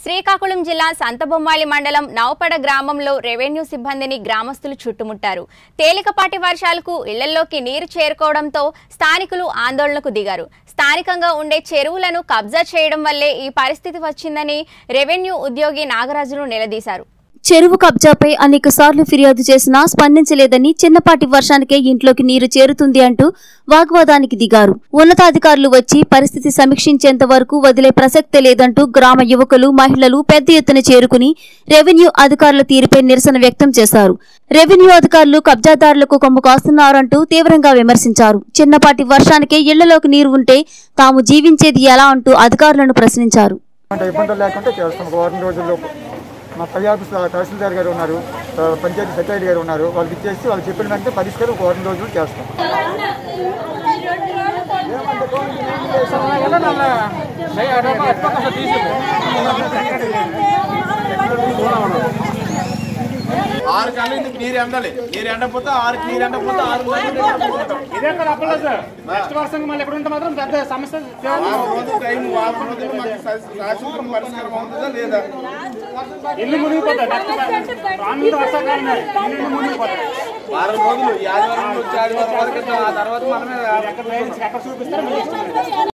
శ్రీకాకుళం జిల్లా సంతబొమ్మాళి మండలం నవపడ గ్రామంలో రెవెన్యూ సిబ్బందిని గ్రామస్తులు చుట్టుముట్టారు తేలికపాటి వర్షాలకు ఇళ్లలోకి నీరు చేరుకోవడంతో స్థానికులు ఆందోళనకు దిగారు స్థానికంగా ఉండే చెరువులను కబ్జా చేయడం వల్లే ఈ పరిస్థితి వచ్చిందని రెవెన్యూ ఉద్యోగి నాగరాజును నిలదీశారు చెరువు కబ్జాపై అనేక సార్లు ఫిర్యాదు చేసినా స్పందించలేదని చిన్నపాటి వర్షానికే ఇంట్లోకి నీరు చేరుతుంది అంటూ వాగ్వాదానికి దిగారు ఉన్నతాధికారులు వచ్చి పరిస్థితి సమీక్షించేంత వరకు వదిలే ప్రసక్తే లేదంటూ గ్రామ యువకులు మహిళలు పెద్ద ఎత్తున చేరుకుని రెవెన్యూ అధికారుల తీరుపై నిరసన వ్యక్తం చేశారు రెవెన్యూ అధికారులు కబ్జాదారులకు కొమ్ము కాస్తున్నారంటూ తీవ్రంగా విమర్శించారు చిన్నపాటి వర్షానికే ఇళ్లలోకి నీరు ఉంటే తాము జీవించేది ఎలా అంటూ అధికారులను ప్రశ్నించారు అంటే ఇబ్బందులు లేకుంటే చేస్తాం ఒక వారం రోజుల్లోపు మా పై ఆఫీస్ తహసీల్దార్ గారు ఉన్నారు ఆ, పంచాయతీ సెక్రటరీ గారు ఉన్నారు వాళ్ళకి ఇచ్చేసి వాళ్ళు చెప్పిన వెంటనే పరిష్కారం ఒక వారం రోజులు చేస్తాం ఆరు కళ్ళు ఇందుకు నీరు ఎండాలి నీరు ఎండకపోతే ఆరు నీరు ఎండకపోతే ఆరు ఇదే కదా అప్పలేదు సార్ నెక్స్ట్ వర్షం మళ్ళీ ఎక్కడ ఉంటే మాత్రం పెద్ద సమస్య వారం రోజులు టైం వారం రోజులు మాకు శాశ్వత- శాశ్వతం పరిష్కారం అవుతుందా లేదా ఇల్లు మునిగిపోతాయి నెక్స్ట్ రానున్న వర్షాకాలమే ఇల్లు మునిగిపోతాయి వారం రోజులు ఈ ఆదివారం నుంచి ఆదివారం వరకు ఆ తర్వాత మనమే ఎక్కడ ఎక్కడ చూపిస్తారో మీ ఇష్టం